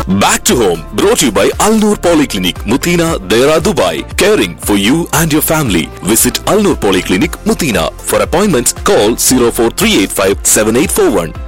Back to home, brought to you by Al Noor Polyclinic, Mutina, Dera, Dubai. Caring for you and your family. Visit Al Noor Polyclinic, Mutina. For appointments, call 04385 7841.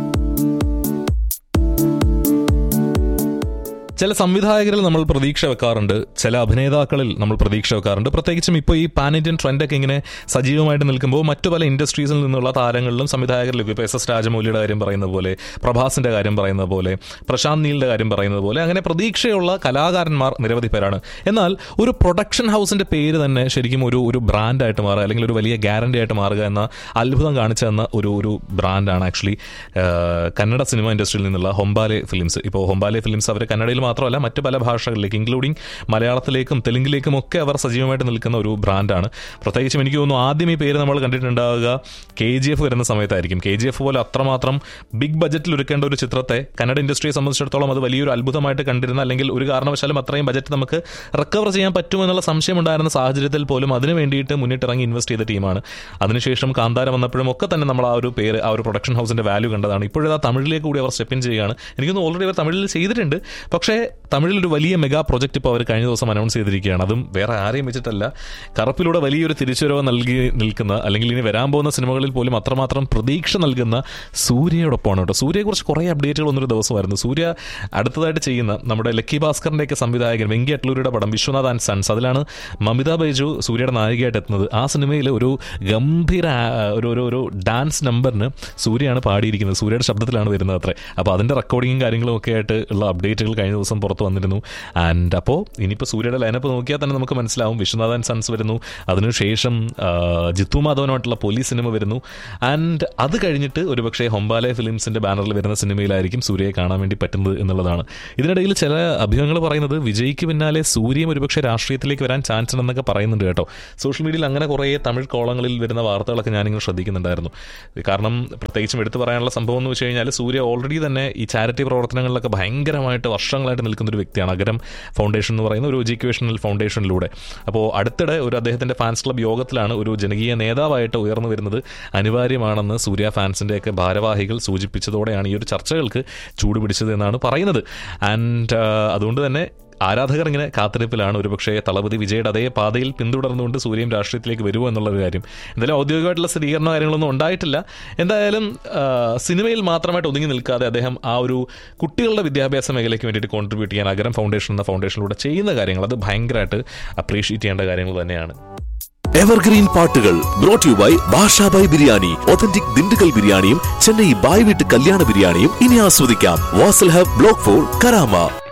ചില സംവിധായകരിൽ നമ്മൾ പ്രതീക്ഷ വെക്കാറുണ്ട് ചില അഭിനേതാക്കളിൽ നമ്മൾ പ്രതീക്ഷ വെക്കാറുണ്ട് പ്രത്യേകിച്ചും ഇപ്പോൾ ഈ പാൻ ഇന്ത്യൻ ട്രെൻഡൊക്കെ ഇങ്ങനെ സജീവമായിട്ട് നിൽക്കുമ്പോൾ മറ്റു പല ഇൻഡസ്ട്രീസിൽ നിന്നുള്ള താരങ്ങളിലും സംവിധായകരിലും ഇപ്പോൾ എസ് എസ് രാജമൗലിയുടെ കാര്യം പറയുന്ന പോലെ പ്രഭാസിന്റെ കാര്യം പറയുന്ന പോലെ പ്രശാന്ത് നീലിന്റെ കാര്യം പറയുന്നത് പോലെ അങ്ങനെ പ്രതീക്ഷയുള്ള കലാകാരന്മാർ നിരവധി പേരാണ് എന്നാൽ ഒരു പ്രൊഡക്ഷൻ ഹൗസിന്റെ പേര് തന്നെ ശരിക്കും ഒരു ഒരു ബ്രാൻഡായിട്ട് മാറുക അല്ലെങ്കിൽ ഒരു വലിയ ഗ്യാരണ്ടി ആയിട്ട് മാറുക എന്ന അത്ഭുതം കാണിച്ചു തന്ന ഒരു ഒരു ബ്രാൻഡാണ് ആക്ച്വലി കന്നഡ സിനിമ ഇൻഡസ്ട്രിയിൽ നിന്നുള്ള ഹൊമ്പാലെ ഫിലിംസ് ഇപ്പോൾ ഹൊമ്പാലെ ഫിലിംസ് അവർ കന്നഡയിൽ മാത്രമല്ല മറ്റ് പല ഭാഷകളിലേക്ക് ഇൻക്ലൂഡിങ് മലയാളത്തിലേക്കും തെലുങ്കിലേക്കും ഒക്കെ അവർ സജീവമായിട്ട് നിൽക്കുന്ന ഒരു ബ്രാൻഡാണ് പ്രത്യേകിച്ചും എനിക്ക് തോന്നുന്നു ആദ്യം ഈ പേര് നമ്മൾ കണ്ടിട്ടുണ്ടാവുക കെ ജി എഫ് വരുന്ന സമയത്തായിരിക്കും കെ ജി എഫ് പോലെ അത്രമാത്രം ബിഗ് ബജറ്റിൽ ഒരുക്കേണ്ട ഒരു ചിത്രത്തെ കന്നഡ ഇൻഡസ്ട്രിയെ സംബന്ധിച്ചിടത്തോളം അത് വലിയൊരു അത്ഭുതമായിട്ട് കണ്ടിരുന്ന അല്ലെങ്കിൽ ഒരു കാരണവശാലും അത്രയും ബജറ്റ് നമുക്ക് റിക്കവർ ചെയ്യാൻ പറ്റുമെന്നുള്ള സംശയം ഉണ്ടായിരുന്ന സാഹചര്യത്തിൽ പോലും അതിന് വേണ്ടിയിട്ട് മുന്നിട്ടിറങ്ങി ഇൻവെസ്റ്റ് ചെയ്ത ടീമാണ് അതിനുശേഷം കാന്താര വന്നപ്പോഴും ഒക്കെ തന്നെ നമ്മൾ ആ ഒരു പേര് ആ ഒരു പ്രൊഡക്ഷൻ ഹൗസിന്റെ വാല്യൂ കണ്ടതാണ് ഇപ്പോഴത് ആ തമിഴിലേക്ക് കൂടി അവർ സ്റ്റെപ്പ് ഇൻ ചെയ്യുകയാണ് എനിക്കൊന്ന് ഓൾറെഡി അവർ തമിഴിൽ ചെയ്തിട്ടുണ്ട് പക്ഷേ തമിഴിൽ ഒരു വലിയ മെഗാ പ്രൊജക്ട് ഇപ്പോൾ അവർ കഴിഞ്ഞ ദിവസം അനൗൺസ് ചെയ്തിരിക്കുകയാണ് അതും വേറെ ആരെയും വെച്ചിട്ടല്ല കറുപ്പിലൂടെ വലിയൊരു തിരിച്ചുവരവ് നൽകി നിൽക്കുന്ന അല്ലെങ്കിൽ ഇനി വരാൻ പോകുന്ന സിനിമകളിൽ പോലും അത്രമാത്രം പ്രതീക്ഷ നൽകുന്ന സൂര്യയോടൊപ്പമാണ് കേട്ടോ സൂര്യയെക്കുറിച്ച് കുറേ അപ്ഡേറ്റുകൾ ഒന്നൊരു ദിവസമായിരുന്നു സൂര്യ അടുത്തതായിട്ട് ചെയ്യുന്ന നമ്മുടെ ലക്കി ഭാസ്കറിൻ്റെയൊക്കെ സംവിധായകൻ വെങ്കി അട്ലൂരിയുടെ പടം വിശ്വനാഥ് ആൻഡ് സൺസ് അതിലാണ് മമിത ബൈജു സൂര്യയുടെ നായികയായിട്ട് എത്തുന്നത് ആ സിനിമയിൽ ഒരു ഗംഭീര ആ, ഒരു ഒരു ഒരു ഡാൻസ് നമ്പറിന് സൂര്യയാണ് പാടിയിരിക്കുന്നത് സൂര്യയുടെ ശബ്ദത്തിലാണ് വരുന്നത് അത്രേ അപ്പോൾ അതിൻ്റെ റെക്കോർഡിങ്ങും കാര്യങ്ങളും ഒക്കെ ആയിട്ട് ഉള്ള അപ്ഡേറ്റുകൾ കഴിഞ്ഞ ദിവസം പുറത്ത് വന്നിരുന്നു ആൻഡ് അപ്പോൾ ഇനിയിപ്പോൾ സൂര്യയുടെ ലൈനപ്പ് നോക്കിയാൽ തന്നെ നമുക്ക് മനസ്സിലാവും വിശ്വനാഥൻ സൺസ് വരുന്നു അതിനുശേഷം ആ, ജിത്തു മാധവനുമായിട്ടുള്ള പോലീസ് സിനിമ വരുന്നു ആൻഡ് അത് കഴിഞ്ഞിട്ട് ഒരുപക്ഷെ ഹൊമ്പാലെ ഫിലിംസിന്റെ ബാനറിൽ വരുന്ന സിനിമയിലായിരിക്കും സൂര്യയെ കാണാൻ വേണ്ടി പറ്റുന്നത് എന്നുള്ളതാണ് ഇതിനിടയിൽ ചില അഭിമുഖങ്ങൾ പറയുന്നത് വിജയ്ക്ക് പിന്നാലെ സൂര്യയും ഒരുപക്ഷെ രാഷ്ട്രീയത്തിലേക്ക് വരാൻ ചാൻസ് ഉണ്ടെന്നൊക്കെ പറയുന്നുണ്ട് കേട്ടോ സോഷ്യൽ മീഡിയയിൽ അങ്ങനെ കുറേ തമിഴ് കോളങ്ങളിൽ വരുന്ന വാർത്തകളൊക്കെ ഞാനിങ്ങനെ ശ്രദ്ധിക്കുന്നുണ്ടായിരുന്നു കാരണം പ്രത്യേകിച്ചും എടുത്തു പറയാനുള്ള സംഭവം എന്ന് വെച്ച് കഴിഞ്ഞാൽ സൂര്യ ഓൾറെഡി തന്നെ ഈ ചാരിറ്റി പ്രവർത്തനങ്ങളിലൊക്കെ ഭയങ്കരമായിട്ട് വർഷങ്ങളായിട്ട് നിൽക്കുന്ന ഒരു വ്യക്തിയാണ് അഗരം ഫൗണ്ടേഷൻ എന്ന് പറയുന്ന ഒരു എഡ്യൂക്കേഷണൽ ഫൗണ്ടേഷനിലൂടെ അപ്പോൾ അടുത്തിടെ ഒരു അദ്ദേഹത്തിന്റെ ഫാൻസ് ക്ലബ് യോഗത്തിലാണ് ഒരു ജനകീയ നേതാവായിട്ട് ഉയർന്നു വരുന്നത് അനിവാര്യമാണെന്ന് സൂര്യ ഫാൻസിന്റെയൊക്കെ ഭാരവാഹികൾ സൂചിപ്പിച്ചതോടെയാണ് ഈ ഒരു ചർച്ചകൾക്ക് ചൂടുപിടിച്ചത് എന്നാണ് പറയുന്നത് ആൻഡ് അതുകൊണ്ട് തന്നെ ആരാധകർ ഇങ്ങനെ കാത്തിരിപ്പിലാണ് ഒരുപക്ഷെ തളപതി വിജയുടെ അതേ പാതയിൽ പിന്തുടർന്നുകൊണ്ട് സൂര്യൻ രാഷ്ട്രീയത്തിലേക്ക് വരുമോ എന്നുള്ളൊരു കാര്യം എന്തായാലും ഔദ്യോഗികമായിട്ടുള്ള സ്ഥിരീകരണ കാര്യങ്ങളൊന്നും ഉണ്ടായിട്ടില്ല എന്തായാലും ആ, സിനിമയിൽ മാത്രമായിട്ട് ഒതുങ്ങി നിൽക്കാതെ അദ്ദേഹം ആ ഒരു കുട്ടികളുടെ വിദ്യാഭ്യാസ മേഖലയ്ക്ക് വേണ്ടിയിട്ട് കോൺട്രിബ്യൂട്ട് ചെയ്യാൻ അഗരം ഫൗണ്ടേഷൻ എന്ന ഫൗണ്ടേഷനിലൂടെ ചെയ്യുന്ന കാര്യങ്ങൾ അത് ഭയങ്കരമായിട്ട് അപ്രീഷിയേറ്റ് ചെയ്യേണ്ട കാര്യങ്ങൾ തന്നെയാണ് എവർഗ്രീൻ പാട്ടുകൾ brought you by Basha by biryani authentic Dindigul ബിരിയാണിയും ചെന്നൈ ബായ് വീട്ട് കല്യാണ ബിരിയാണിയും ഇനി ആസ്വദിക്കാം Vasal hub block four Karama